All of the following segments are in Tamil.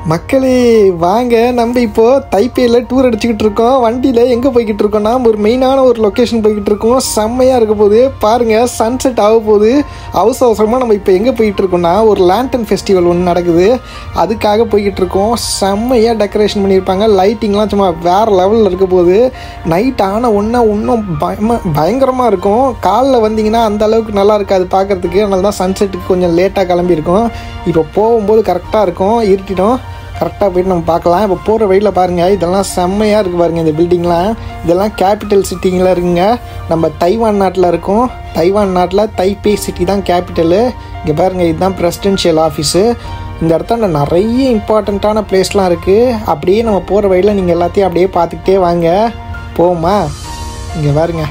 மக்களே வாங்க நம்ம இப்போ தைப்பேயில் டூர் அடிச்சுக்கிட்டு இருக்கோம் வண்டியில் எங்கே போய்கிட்டு இருக்கோம்னா ஒரு மெயினான ஒரு லொக்கேஷன் போய்கிட்டு இருக்கோம் செம்மையாக இருக்க போகுது பாருங்கள் சன்செட் ஆக போகுது அவசர அவசரமாக நம்ம இப்போ எங்கே போய்கிட்டு இருக்கோம்னா ஒரு லேண்டன் ஃபெஸ்டிவல் ஒன்று நடக்குது அதுக்காக போய்கிட்டு இருக்கோம் செம்மையாக டெக்கரேஷன் பண்ணியிருப்பாங்க லைட்டிங்லாம் சும்மா வேறு லெவலில் இருக்க போகுது நைட் ஆன ஒன்றா இன்னும் பயமா பயங்கரமாக இருக்கும் காலைல வந்தீங்கன்னா அந்த அளவுக்கு நல்லா இருக்காது பார்க்குறதுக்கு அதனால தான் சன்செட்டுக்கு கொஞ்சம் லேட்டாக கிளம்பியிருக்கோம் இப்போ போகும்போது கரெக்டாக இருக்கும் இருட்டிடும் கரெக்டாக போயிட்டு நம்ம பார்க்கலாம் இப்போ போகிற வழியில் பாருங்கள் இதெல்லாம் செம்மையாக இருக்குது பாருங்கள் இந்த பில்டிங்லாம் இதெல்லாம் கேபிட்டல் சிட்டிங்கில் இருக்குங்க நம்ம தைவான் நாட்டில் இருக்கோம் தைவான் நாட்டில் தைப்பே சிட்டி தான் கேபிட்டலு இங்கே பாருங்கள் இதுதான் பிரசிடென்ஷியல் ஆஃபீஸு இந்த இடத்துல நிறைய இம்பார்ட்டண்ட்டான பிளேஸ்லாம் இருக்குது அப்படியே நம்ம போகிற வழியில் நீங்கள் எல்லாத்தையும் அப்படியே பார்த்துக்கிட்டே வாங்க போமா இங்கே பாருங்க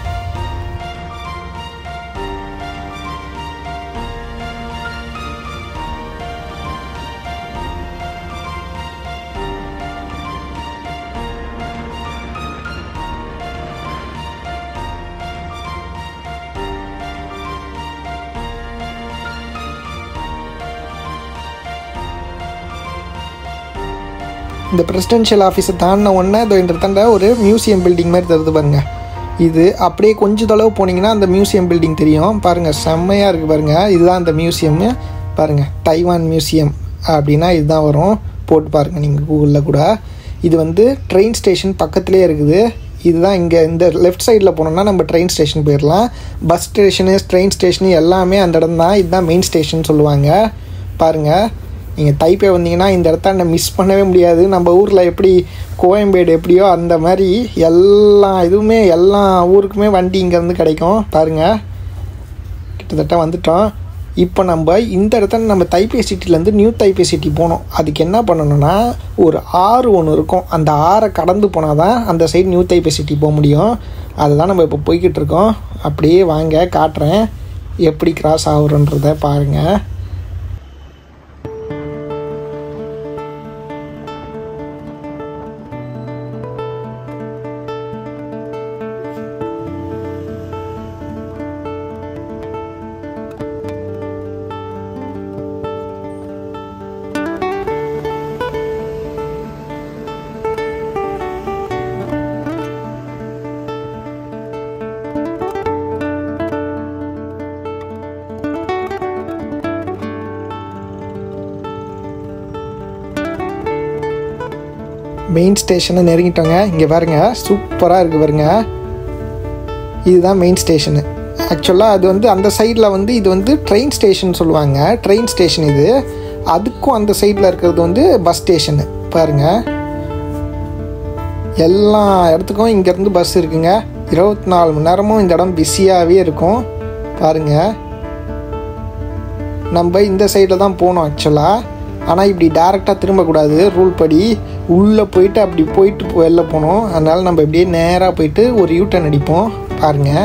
இந்த பிரசிடென்ஷியல் ஆஃபீஸை தாண்டின உடனே இதோ இந்த இடத்தாண்ட ஒரு மியூசியம் பில்டிங் மாதிரி தருது பாருங்க இது அப்படியே கொஞ்சம் தொலைவு போனீங்கன்னா அந்த மியூசியம் பில்டிங் தெரியும் பாருங்கள் செம்மையாக இருக்குது பாருங்கள் இதுதான் அந்த மியூசியம்மு பாருங்கள் தைவான் மியூசியம் அப்படின்னா இதுதான் வரும் போட்டு பாருங்கள் நீங்கள் கூகுளில் கூட இது வந்து ட்ரெயின் ஸ்டேஷன் பக்கத்துலேயே இருக்குது இதுதான் இங்கே இந்த லெஃப்ட் சைடில் போனோம்னா நம்ம ட்ரெயின் ஸ்டேஷன் போயிடலாம் பஸ் ஸ்டேஷனு ட்ரெயின் ஸ்டேஷனு எல்லாமே அந்த இடம் தான் இதுதான் மெயின் ஸ்டேஷன் சொல்லுவாங்க பாருங்கள் நீங்கள் தைப்பே வந்தீங்கன்னா இந்த இடத்த மிஸ் பண்ணவே முடியாது நம்ம ஊரில் எப்படி கோயம்பேடு எப்படியோ அந்த மாதிரி எல்லா இதுவுமே எல்லா ஊருக்குமே வண்டி இங்கேருந்து கிடைக்கும் பாருங்கள் கிட்டத்தட்ட வந்துட்டோம் இப்போ நம்ம இந்த இடத்துல நம்ம தைப்பே சிட்டிலேருந்து நியூ தைப்பே சிட்டி போனோம் அதுக்கு என்ன பண்ணணும்னா ஒரு ஆறு ஒன்று இருக்கும் அந்த ஆறை கடந்து போனால் தான் அந்த சைடு நியூ தைப்பே சிட்டி போக முடியும் அதுதான் நம்ம இப்போ போய்கிட்டு இருக்கோம் அப்படியே வாங்க காட்டுறேன் எப்படி கிராஸ் ஆகுறன்றத பாருங்கள் மெயின் ஸ்டேஷனை நெருங்கிட்டோங்க இங்கே பாருங்க சூப்பராக இருக்குது பாருங்க இதுதான் மெயின் ஸ்டேஷனு ஆக்சுவலாக அது வந்து அந்த சைடில் வந்து இது வந்து ட்ரெயின் ஸ்டேஷன் சொல்லுவாங்க ட்ரெயின் ஸ்டேஷன் இது அதுக்கும் அந்த சைடில் இருக்கிறது வந்து பஸ் ஸ்டேஷனு பாருங்க எல்லா இடத்துக்கும் இங்கேருந்து பஸ் இருக்குங்க இருபத்தி நாலு மணி நேரமும் இந்த இடம் பிஸியாகவே இருக்கும் பாருங்க நம்ம இந்த சைடில் தான் போகணும் ஆக்சுவலாக ஆனால் இப்படி டேரெக்டாக திரும்பக்கூடாது ரூல் படி உள்ளே போயிட்டு அப்படி போயிட்டு வெளில போகணும் அதனால் நம்ம இப்படியே நேராக போயிட்டு ஒரு யூட்டன் அடிப்போம் பாருங்கள்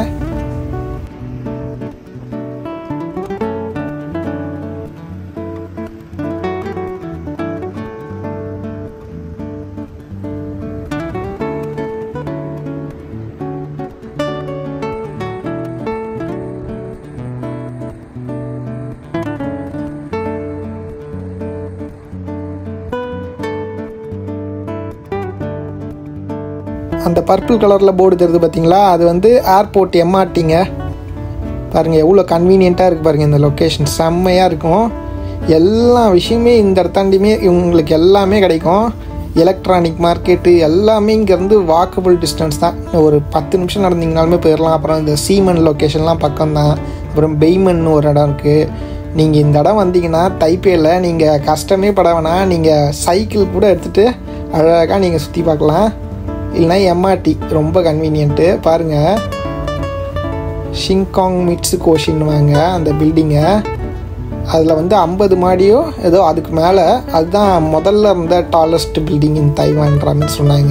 அந்த பர்பிள் கலரில் போர்டு தெரியுது பார்த்தீங்களா அது வந்து ஏர்போர்ட் எம்ஆர்டிங்க பாருங்கள் எவ்வளோ கன்வீனியண்ட்டாக இருக்குது பாருங்கள் இந்த லொக்கேஷன் செம்மையாக இருக்கும் எல்லா விஷயமே இந்த இடத்தாண்டியுமே உங்களுக்கு எல்லாமே கிடைக்கும் எலக்ட்ரானிக் மார்க்கெட்டு எல்லாமே இங்கேருந்து வாக்கபிள் டிஸ்டன்ஸ் தான் ஒரு பத்து நிமிஷம் நடந்தீங்கனாலுமே போயிடலாம் அப்புறம் இந்த சீமன் லொக்கேஷன்லாம் பக்கம்தான் அப்புறம் பெய்மன் ஒரு இடம் இருக்குது நீங்கள் இந்த இடம் வந்தீங்கன்னா தைப்பேயில் நீங்கள் கஷ்டமே பட வேணாம் நீங்கள் சைக்கிள் கூட எடுத்துகிட்டு அழகாக நீங்கள் சுற்றி பார்க்கலாம் இல்லைனா எம்ஆர்டி ரொம்ப கன்வீனியன்ட்டு பாருங்கள் ஷிங்காங் மிட்ஸு கோஷின்னுவாங்க அந்த பில்டிங்கை அதில் வந்து ஐம்பது மாடியோ ஏதோ அதுக்கு மேலே அதுதான் முதல்ல இருந்த டாலஸ்ட் பில்டிங் இன் தைவான்ற மாதிரி சொன்னாங்க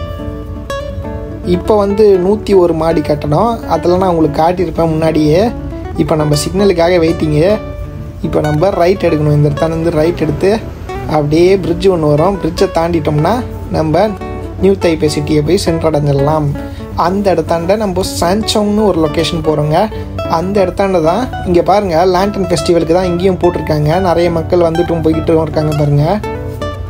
இப்போ வந்து நூற்றி ஒரு மாடி கட்டடம் அதெல்லாம் நான் உங்களுக்கு காட்டியிருப்பேன் முன்னாடியே இப்போ நம்ம சிக்னலுக்காக வெயிட்டிங்கு இப்போ நம்ம ரைட் எடுக்கணும் இந்த இடத்துல இருந்து ரைட் எடுத்து அப்படியே பிரிட்ஜ் ஒன்று வரும் பிரிட்ஜை தாண்டிட்டோம்னா நம்ம நியூ தைப்பே சிட்டியை போய் சென்றடைஞ்சிடலாம் அந்த இடத்தாண்ட நம்ம சான்சோங்னு ஒரு லொக்கேஷன் போகிறோங்க அந்த இடத்தாண்ட தான் இங்கே பாருங்கள் லேண்டன் ஃபெஸ்டிவலுக்கு தான் இங்கேயும் போட்டிருக்காங்க நிறைய மக்கள் வந்துட்டும் போய்கிட்டும் இருக்காங்க பாருங்கள்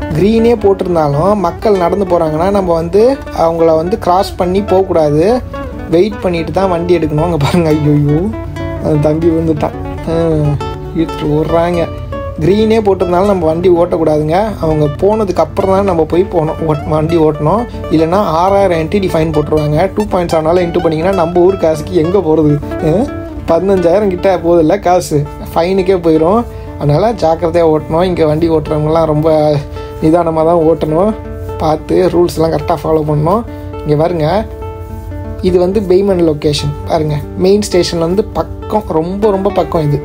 க்ரீனே போட்டிருந்தாலும் மக்கள் நடந்து போகிறாங்கன்னா நம்ம வந்து அவங்கள வந்து கிராஸ் பண்ணி போகக்கூடாது வெயிட் பண்ணிட்டு தான் வண்டி எடுக்கணும் அங்கே பாருங்க ஐயோ அந்த தம்பி வந்துட்டான் இழுத்துட்டு ஓடுறாங்க க்ரீனே போட்டிருந்தாலும் நம்ம வண்டி ஓட்டக்கூடாதுங்க அவங்க போனதுக்கு அப்புறம் தான் நம்ம போய் போகணும் ஓட் வண்டி ஓட்டணும் இல்லைன்னா ஆறாயிரம் என்டிடி ஃபைன் போட்டுருவாங்க டூ பாயிண்ட் செவனால இன்ட்டு பண்ணிங்கன்னா நம்ம ஊர் காசுக்கு எங்கே போகிறது பதினஞ்சாயிரம் கிட்ட போதில்ல காசு ஃபைனுக்கே போயிடும் அதனால் ஜாக்கிரதையாக ஓட்டணும் இங்கே வண்டி ஓட்டுறவங்கலாம் ரொம்ப நிதானமாக தான் ஓட்டணும் பார்த்து ரூல்ஸ்லாம் கரெக்டாக ஃபாலோ பண்ணணும் இங்கே பாருங்க இது வந்து பெய்மன் லொக்கேஷன் பாருங்க மெயின் ஸ்டேஷன் வந்து பக்கம் ரொம்ப ரொம்ப பக்கம் இது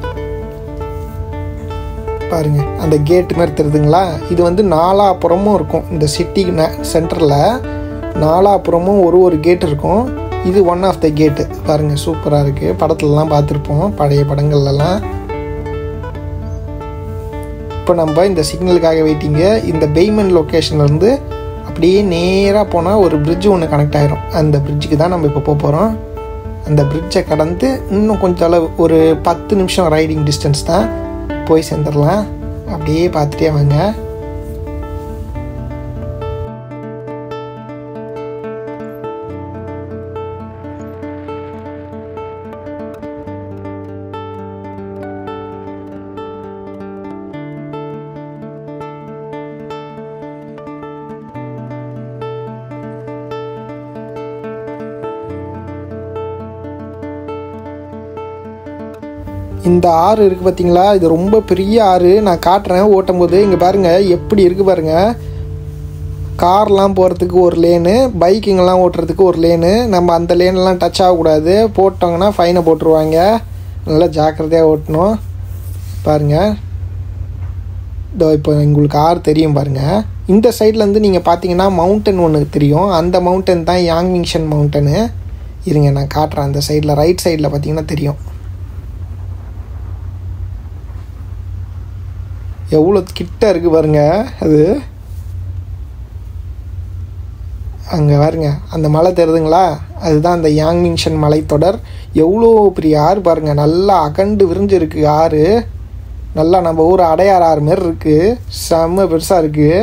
பாருங்க அந்த கேட் மாதிரி தெரியுதுங்களா இது வந்து நாலாப்புறமும் இருக்கும் இந்த சிட்டி சென்டரில் நாலாப்புறமும் ஒரு ஒரு கேட் இருக்கும் இது ஒன் ஆஃப் த கேட்டு பாருங்க சூப்பராக இருக்குது படத்துலலாம் பார்த்துருப்போம் பழைய படங்கள்லாம் இப்போ நம்ம இந்த சிக்னலுக்காக வெயிட்டிங்க இந்த பெய்மன் லொக்கேஷன்லேருந்து அப்படியே நேராக போனால் ஒரு பிரிட்ஜ் ஒன்று கனெக்ட் ஆயிரும் அந்த பிரிட்ஜுக்கு தான் நம்ம இப்போ போக போகிறோம் அந்த பிரிட்ஜை கடந்து இன்னும் கொஞ்சம் அளவு ஒரு பத்து நிமிஷம் ரைடிங் டிஸ்டன்ஸ் தான் போய் சேர்ந்துடலாம் அப்படியே பார்த்துட்டே வாங்க இந்த ஆறு இருக்குது பார்த்தீங்களா இது ரொம்ப பெரிய ஆறு நான் காட்டுறேன் ஓட்டும் போது இங்கே பாருங்கள் எப்படி இருக்குது பாருங்கள் கார்லாம் போகிறதுக்கு ஒரு லேனு பைக்குங்கெல்லாம் ஓட்டுறதுக்கு ஒரு லேனு நம்ம அந்த லேன்லாம் டச் ஆகக்கூடாது போட்டோங்கன்னா ஃபைனை போட்டுருவாங்க நல்லா ஜாக்கிரதையாக ஓட்டணும் பாருங்கள் இதோ இப்போ உங்களுக்கு ஆறு தெரியும் பாருங்கள் இந்த சைட்லேருந்து நீங்கள் பார்த்தீங்கன்னா மவுண்டன் ஒன்று தெரியும் அந்த மவுண்டன் தான் யாங்மிங்ஷன் மவுண்டனு இருங்க நான் காட்டுறேன் அந்த சைடில் ரைட் சைடில் பார்த்தீங்கன்னா தெரியும் எவ்வளோ கிட்ட இருக்கு பாருங்க அது அங்கே பாருங்க அந்த மலை தெரியுதுங்களா அதுதான் அந்த யாங்மிங்ஷன் மலைத்தொடர் எவ்வளோ பெரிய ஆறு பாருங்க நல்லா அகண்டு விரிஞ்சிருக்கு ஆறு நல்லா நம்ம ஊர் அடையார் ஆறு மாதிரி இருக்குது செம்ம பெருசாக இருக்குது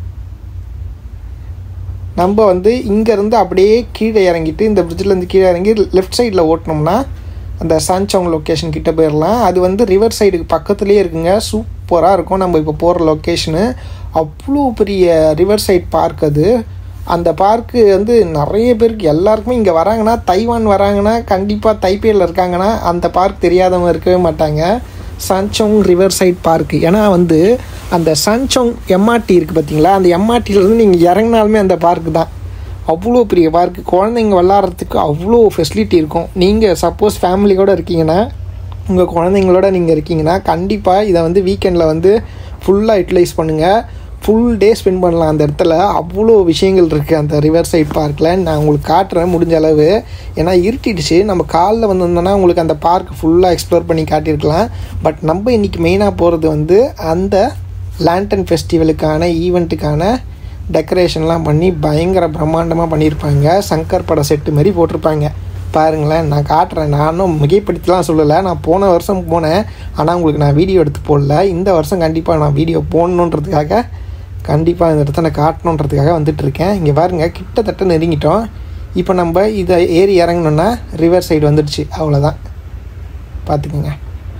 நம்ம வந்து இங்கேருந்து அப்படியே கீழே இறங்கிட்டு இந்த பிரிட்ஜிலேருந்து கீழே இறங்கி லெஃப்ட் சைடில் ஓட்டினோம்னா அந்த சான்சோங் லொக்கேஷன் கிட்ட போயிடலாம் அது வந்து ரிவர் சைடுக்கு பக்கத்துலேயே இருக்குங்க சூப்பராக இருக்கும் நம்ம இப்போ போகிற லொக்கேஷனு அவ்வளோ பெரிய ரிவர் சைட் பார்க் அது அந்த பார்க்கு வந்து நிறைய பேருக்கு எல்லாருக்குமே இங்கே வராங்கன்னா தைவான் வராங்கன்னா கண்டிப்பாக தைப்பேயில் இருக்காங்கன்னா அந்த பார்க் தெரியாதவங்க இருக்கவே மாட்டாங்க சன்சோங் ரிவர் சைட் பார்க்கு ஏன்னா வந்து அந்த சன்சோங் எம்ஆர்டி இருக்குது பார்த்தீங்களா அந்த எம்ஆர்டியிலேருந்து நீங்கள் இறங்கினாலுமே அந்த பார்க்கு தான் அவ்வளோ பெரிய பார்க்கு குழந்தைங்க விளாட்றதுக்கு அவ்வளோ ஃபெசிலிட்டி இருக்கும் நீங்கள் சப்போஸ் ஃபேமிலியோடு இருக்கீங்கன்னா உங்கள் குழந்தைங்களோட நீங்கள் இருக்கீங்கன்னா கண்டிப்பாக இதை வந்து வீக்கெண்டில் வந்து ஃபுல்லாக யூட்டிலைஸ் பண்ணுங்கள் ஃபுல் டே ஸ்பெண்ட் பண்ணலாம் அந்த இடத்துல அவ்வளோ விஷயங்கள் இருக்குது அந்த ரிவர் சைட் பார்க்கில் நான் உங்களுக்கு காட்டுறேன் முடிஞ்ச அளவு ஏன்னா இருட்டிடுச்சு நம்ம காலைல வந்திருந்தோன்னா உங்களுக்கு அந்த பார்க் ஃபுல்லாக எக்ஸ்ப்ளோர் பண்ணி காட்டியிருக்கலாம் பட் நம்ம இன்றைக்கி மெயினாக போகிறது வந்து அந்த லேண்டன் ஃபெஸ்டிவலுக்கான ஈவெண்ட்டுக்கான டெக்கரேஷன்லாம் பண்ணி பயங்கர பிரம்மாண்டமாக பண்ணியிருப்பாங்க சங்கர் பட செட்டு மாதிரி போட்டிருப்பாங்க பாருங்களேன் நான் காட்டுறேன் நானும் மிகைப்படுத்தலாம் சொல்லலை நான் போன வருஷம் போனேன் ஆனால் உங்களுக்கு நான் வீடியோ எடுத்து போடல இந்த வருஷம் கண்டிப்பாக நான் வீடியோ போடணுன்றதுக்காக கண்டிப்பாக இந்த இடத்த நான் காட்டணுன்றதுக்காக வந்துட்டுருக்கேன் இங்கே பாருங்கள் கிட்டத்தட்ட நெருங்கிட்டோம் இப்போ நம்ம இதை ஏறி இறங்கணுன்னா ரிவர் சைடு வந்துடுச்சு அவ்வளோதான் பார்த்துக்குங்க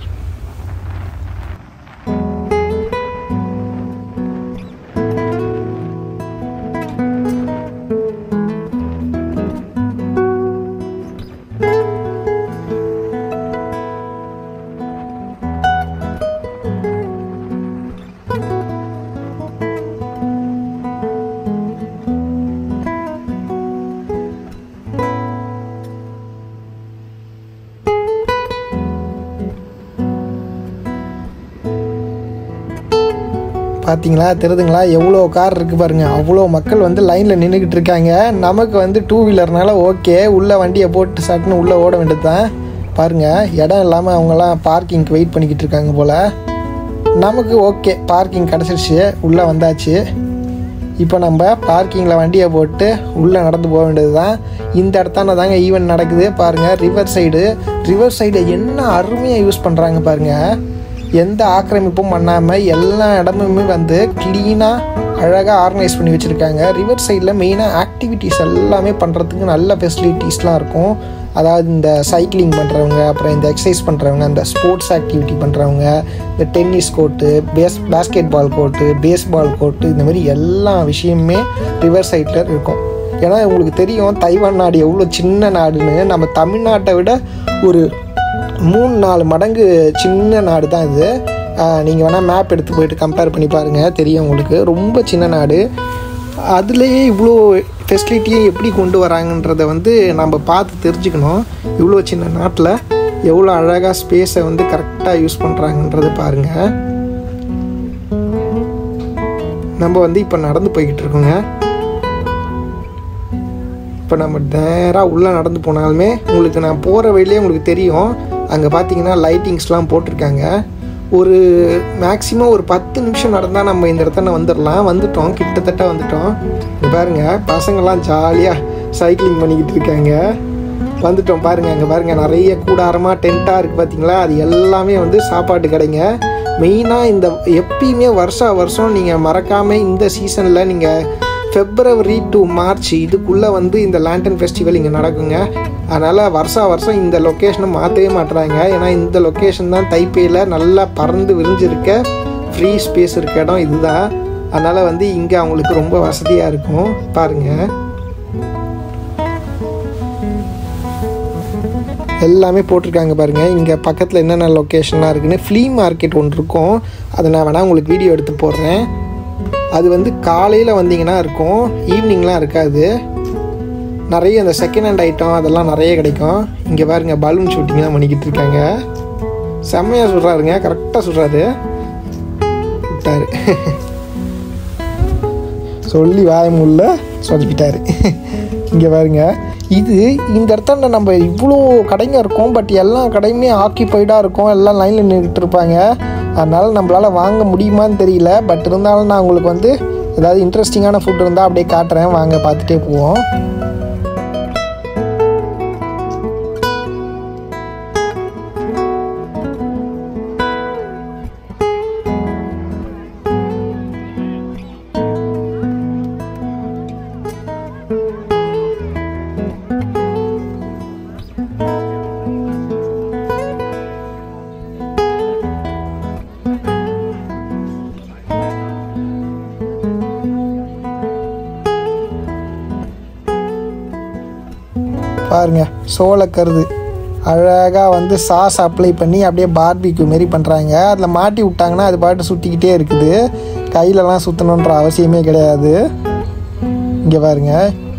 பார்த்தீங்களா தெரியுதுங்களா எவ்வளோ கார் இருக்குது பாருங்கள் அவ்வளோ மக்கள் வந்து லைனில் நின்றுக்கிட்டு இருக்காங்க நமக்கு வந்து டூ வீலர்னால ஓகே உள்ளே வண்டியை போட்டு சட்டுன்னு உள்ளே ஓட வேண்டியது தான் பாருங்கள் இடம் இல்லாமல் அவங்கெல்லாம் பார்க்கிங்க்கு வெயிட் பண்ணிக்கிட்டு இருக்காங்க போல் நமக்கு ஓகே பார்க்கிங் கிடச்சிருச்சு உள்ளே வந்தாச்சு இப்போ நம்ம பார்க்கிங்கில் வண்டியை போட்டு உள்ளே நடந்து போக வேண்டியது தான் இந்த இடத்தான தாங்க ஈவெண்ட் நடக்குது பாருங்கள் ரிவர் சைடு ரிவர் சைடை என்ன அருமையாக யூஸ் பண்ணுறாங்க பாருங்கள் எந்த ஆக்கிரமிப்பும் பண்ணாமல் எல்லா இடமுமே வந்து க்ளீனாக அழகாக ஆர்கனைஸ் பண்ணி வச்சுருக்காங்க ரிவர் சைடில் மெயினாக ஆக்டிவிட்டீஸ் எல்லாமே பண்ணுறதுக்கு நல்ல ஃபெசிலிட்டிஸ்லாம் இருக்கும் அதாவது இந்த சைக்கிளிங் பண்ணுறவங்க அப்புறம் இந்த எக்ஸசைஸ் பண்ணுறவங்க இந்த ஸ்போர்ட்ஸ் ஆக்டிவிட்டி பண்ணுறவங்க இந்த டென்னிஸ் கோர்ட்டு பேஸ் basket ball court baseball court இந்த மாதிரி எல்லா விஷயமுமே ரிவர் சைடில் இருக்கும் ஏன்னா உங்களுக்கு தெரியும் தைவான் நாடு எவ்வளோ சின்ன நாடுன்னு நம்ம தமிழ்நாட்டை விட ஒரு மூணு நாலு மடங்கு சின்ன நாடு தான் இது நீங்கள் வேணால் மேப் எடுத்து போயிட்டு கம்பேர் பண்ணி பாருங்கள் தெரியும் உங்களுக்கு ரொம்ப சின்ன நாடு அதுலேயே இவ்வளோ ஃபெசிலிட்டியை எப்படி கொண்டு வராங்கன்றத வந்து நம்ம பார்த்து தெரிஞ்சுக்கணும் இவ்வளோ சின்ன நாட்டில் எவ்வளோ அழகாக ஸ்பேஸை வந்து கரெக்டாக யூஸ் பண்ணுறாங்கன்றதை பாருங்கள் நம்ம வந்து இப்போ நடந்து போய்கிட்டு இருக்கோங்க இப்போ நம்ம நேராக உள்ளே நடந்து போனாலுமே உங்களுக்கு நான் போகிற வழியிலே உங்களுக்கு தெரியும் அங்கே பார்த்தீங்கன்னா லைட்டிங்ஸ்லாம் போட்டிருக்காங்க ஒரு மேக்ஸிமம் ஒரு பத்து நிமிஷம் நடந்தால் நம்ம இந்த இடத்துல வந்துடலாம் வந்துட்டோம் கிட்டத்தட்ட வந்துட்டோம் இங்க பாருங்க பசங்கள்லாம் ஜாலியாக சைக்கிளிங் பண்ணிக்கிட்டு இருக்காங்க வந்துட்டோம் பாருங்க அங்கே பாருங்க நிறைய கூடாரமாக டென்ட்டாக இருக்குது பார்த்தீங்களா அது எல்லாமே வந்து சாப்பாட்டு கடைங்க மெயினாக இந்த எப்பயுமே வருஷா வருஷம் நீங்கள் மறக்காமல் இந்த சீசனில் நீங்கள் ஃபெப்ரவரி டு மார்ச் இதுக்குள்ளே வந்து இந்த லேண்டன் ஃபெஸ்டிவல் இங்கே நடக்குங்க அதனால் வருஷா வருஷம் இந்த லொக்கேஷனை மாற்றவே மாட்டுறாங்க ஏன்னா இந்த லொக்கேஷன் தான் தைப்பேயில் நல்லா பறந்து விரிஞ்சிருக்க ஃப்ரீ ஸ்பேஸ் இருக்க இடம் இதுதான் அதனால் வந்து இங்கே அவங்களுக்கு ரொம்ப வசதியாக இருக்கும் பாருங்கள் எல்லாமே போட்டிருக்காங்க பாருங்கள் இங்கே பக்கத்தில் என்னென்ன லொக்கேஷன்லாம் இருக்குன்னு ஃப்ளீ மார்க்கெட் ஒன்று இருக்கும் அதை நான் வேணால் உங்களுக்கு வீடியோ எடுத்து போடுறேன் அது வந்து காலையில் வந்தீங்கன்னா இருக்கும் ஈவினிங்லாம் இருக்காது நிறைய இந்த செகண்ட் ஹேண்ட் ஐட்டம் அதெல்லாம் நிறைய கிடைக்கும் இங்கே பாருங்க பலூன் ஷூட்டிங்லாம் பண்ணிக்கிட்டு இருக்காங்க செம்மையாக சொல்கிறாருங்க கரெக்டாக சொல்கிறாரு விட்டாரு சொல்லி வாயமுள்ள சொல்லிக்கிட்டாரு இங்கே பாருங்க இது இந்த இடத்துல நம்ம இவ்வளோ கடைங்க இருக்கும் பட் எல்லா கடையுமே ஆக்கியபைடாக இருக்கும் எல்லாம் லைனில் நின்றுட்டு இருப்பாங்க அதனால் நம்மளால் வாங்க முடியுமான்னு தெரியல பட் இருந்தாலும் நான் உங்களுக்கு வந்து ஏதாவது இன்ட்ரெஸ்டிங்கான ஃபுட் இருந்தால் அப்படியே காட்டுறேன் வாங்க பார்த்துட்டே போவோம் பாருங்க சோளக்கருது அழகாக வந்து சாஸ் அப்ளை பண்ணி அப்படியே பார்பிக்யூ மாரி பண்ணுறாங்க அதில் மாட்டி விட்டாங்கன்னா அது பாட்டு சுற்றிக்கிட்டே இருக்குது கையிலலாம் சுற்றணுன்ற அவசியமே கிடையாது இங்கே பாருங்க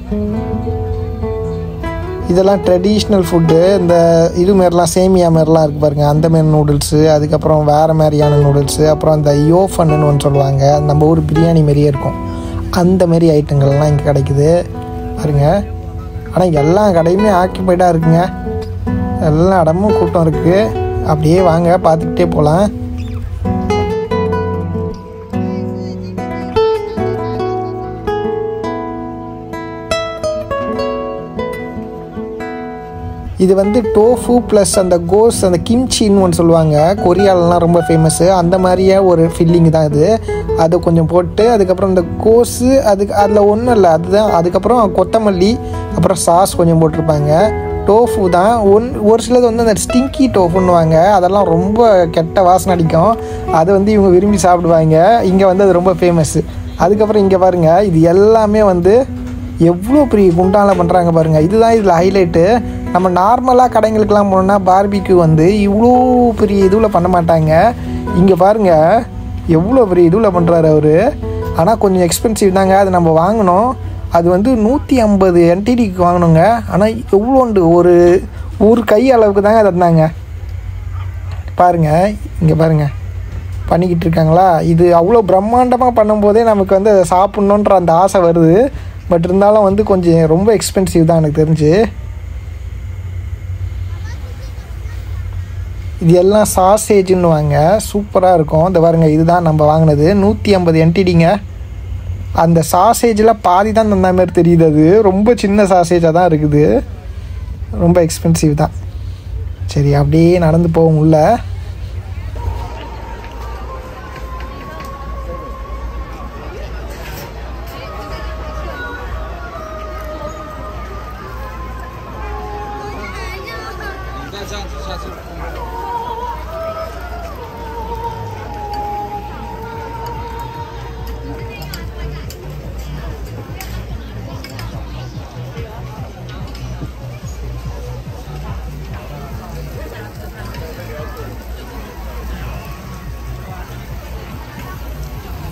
இதெல்லாம் ட்ரெடிஷ்னல் ஃபுட்டு இந்த இது மாரிலாம் சேமியா மாரிலாம் இருக்குது பாருங்க அந்த மாரி நூடுல்ஸு அதுக்கப்புறம் வேறு மாதிரியான நூடுல்ஸு அப்புறம் அந்த யோஃபன்னு ஒன்று சொல்லுவாங்க நம்ம ஊர் பிரியாணி மாரியே இருக்கும் அந்த மாரி ஐட்டங்கள்லாம் இங்கே கிடைக்குது பாருங்க ஆனால் எல்லா கடையுமே ஆக்கியபைடாக இருக்குங்க எல்லா இடமும் கூட்டம் இருக்குது அப்படியே வாங்க பார்த்துக்கிட்டே போகலாம் இது வந்து டோஃபு ப்ளஸ் அந்த கோஸ் அந்த கிம்ச்சின்னு ஒன்று சொல்லுவாங்க கொரியாலலாம் ரொம்ப ஃபேமஸ்ஸு அந்த மாதிரியே ஒரு ஃபில்லிங் தான் இது அதை கொஞ்சம் போட்டு அதுக்கப்புறம் இந்த கோஸு அதுக்கு அதில் ஒன்றும் இல்லை அதுதான் அதுக்கப்புறம் கொத்தமல்லி அப்புறம் சாஸ் கொஞ்சம் போட்டிருப்பாங்க டோஃபு தான் ஒன் ஒரு சிலது வந்து அந்த ஸ்டிங்கி டோஃபுன்னுவாங்க அதெல்லாம் ரொம்ப கெட்ட வாசனை அடிக்கும் அதை வந்து இவங்க விரும்பி சாப்பிடுவாங்க இங்கே வந்து அது ரொம்ப ஃபேமஸ்ஸு அதுக்கப்புறம் இங்கே பாருங்கள் இது எல்லாமே வந்து எவ்வளோ பெரிய குண்டானில் பண்ணுறாங்க பாருங்கள் இதுதான் இதில் ஹைலைட்டு நம்ம நார்மலாக கடைங்களுக்கெல்லாம் போனோம்னா பார்பிக்யூ வந்து இவ்வளோ பெரிய இதுவில் பண்ண மாட்டாங்க இங்கே பாருங்கள் எவ்வளோ பெரிய இதுவில் பண்ணுறாரு அவர் ஆனால் கொஞ்சம் எக்ஸ்பென்சிவ் தாங்க அது நம்ம வாங்கினோம் அது வந்து நூற்றி ஐம்பது என்டிடிக்கு வாங்கினோங்க ஆனால் எவ்வளோண்டு ஒரு ஒரு கை அளவுக்கு தாங்க தந்தாங்க பாருங்கள் இங்கே பாருங்கள் பண்ணிக்கிட்டு இருக்காங்களா இது அவ்வளோ பிரம்மாண்டமாக பண்ணும்போதே நமக்கு வந்து அதை சாப்பிட்ணுன்ற அந்த ஆசை வருது பட் இருந்தாலும் வந்து கொஞ்சம் ரொம்ப எக்ஸ்பென்சிவ் தான் எனக்கு தெரிஞ்சு இது எல்லாம் சாசேஜ்னுவாங்க சூப்பராக இருக்கும் இந்த பாருங்க இதுதான் நம்ம வாங்கினது நூற்றி ஐம்பது என்டிடிங்க அந்த சாசேஜில் பாதி தான் தந்த மாதிரி தெரியுது அது ரொம்ப சின்ன சாசேஜாக தான் இருக்குது ரொம்ப எக்ஸ்பென்சிவ் தான் சரி அப்படியே நடந்து போவோம் உள்ள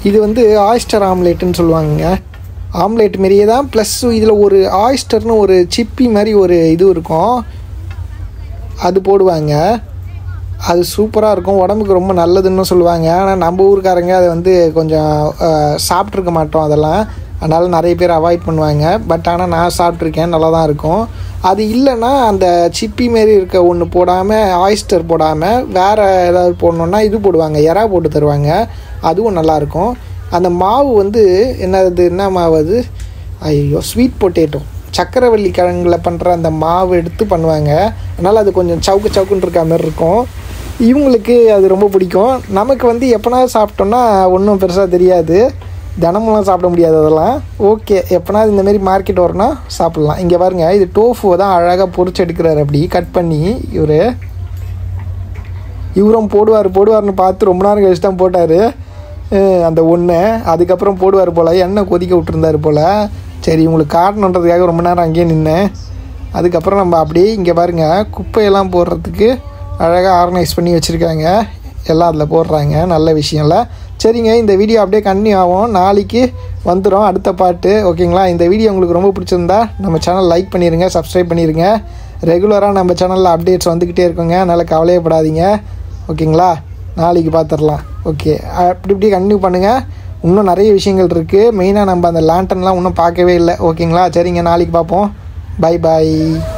இது வந்து ஆயிஸ்டர் ஆம்லேட்டுன்னு சொல்லுவாங்க ஆம்லேட் மாரியே தான் ப்ளஸ் இதில் ஒரு ஆயிஸ்டர்னு ஒரு சிப்பி மாதிரி ஒரு இது இருக்கும் அது போடுவாங்க அது சூப்பராக இருக்கும் உடம்புக்கு ரொம்ப நல்லதுன்னு சொல்லுவாங்க ஆனால் நம்ம ஊருக்காரங்க அதை வந்து கொஞ்சம் சாப்பிட்ருக்க மாட்டோம் அதெல்லாம் அதனால் நிறைய பேர் அவாய்ட் பண்ணுவாங்க பட் ஆனால் நான் சாப்பிட்ருக்கேன் நல்லா தான் இருக்கும் அது இல்லைன்னா அந்த சிப்பி மாரி இருக்க ஒன்று போடாமல் ஆயிஸ்டர் போடாமல் வேறு ஏதாவது போடணுன்னா இது போடுவாங்க எறா போட்டு தருவாங்க அதுவும் நல்லாயிருக்கும் அந்த மாவு வந்து என்னது என்ன மாவு அது ஐயோ ஸ்வீட் பொட்டேட்டோ சக்கரவள்ளி கிழங்குல பண்ணுற அந்த மாவு எடுத்து பண்ணுவாங்க அதனால் அது கொஞ்சம் சவுக்கு சவுக்குன்னு இருக்க மாதிரி இருக்கும் இவங்களுக்கு அது ரொம்ப பிடிக்கும் நமக்கு வந்து எப்போனா சாப்பிட்டோன்னா ஒன்றும் பெருசாக தெரியாது தினமுலாம் சாப்பிட முடியாது அதெல்லாம் ஓகே எப்போனா இந்தமாரி மார்க்கெட் வரணும் சாப்பிட்லாம் இங்கே பாருங்க இது டோஃபுவை தான் அழகாக பொரிச்சு எடுக்கிறாரு அப்படி கட் பண்ணி இவர் இவரும் போடுவார் போடுவார்னு பார்த்து ரொம்ப நேரம் கழிச்சு தான் போட்டார் அந்த ஒன்று அதுக்கப்புறம் போடுவார் போல் எண்ணெய் கொதிக்க விட்டுருந்தாரு போல் சரி உங்களுக்கு காட்டணுன்றதுக்காக ரொம்ப நேரம் அங்கேயே நின்னேன் அதுக்கப்புறம் நம்ம அப்படியே இங்கே பாருங்கள் குப்பையெல்லாம் போடுறதுக்கு அழகாக ஆர்கனைஸ் பண்ணி வச்சுருக்காங்க எல்லாம் அதில் போடுறாங்க நல்ல விஷயம்ல சரிங்க இந்த வீடியோ அப்படியே கண்டினியூ ஆகும் நாளைக்கு வந்துடும் அடுத்த பாட்டு ஓகேங்களா இந்த வீடியோ உங்களுக்கு ரொம்ப பிடிச்சிருந்தா நம்ம சேனல் லைக் பண்ணிடுங்க சப்ஸ்கிரைப் பண்ணிடுங்க ரெகுலராக நம்ம சேனலில் அப்டேட்ஸ் வந்துக்கிட்டே இருக்குங்க அதனால் கவலையப்படாதீங்க ஓகேங்களா நாளைக்கு பார்த்துடலாம் ஓகே அப்படி இப்படி கண்டினியூ பண்ணுங்கள் இன்னும் நிறைய விஷயங்கள் இருக்குது மெயினாக நம்ம அந்த லேண்டன்லாம் இன்னும் பார்க்கவே இல்லை ஓகேங்களா சரிங்க நாளைக்கு பார்ப்போம் பை பாய்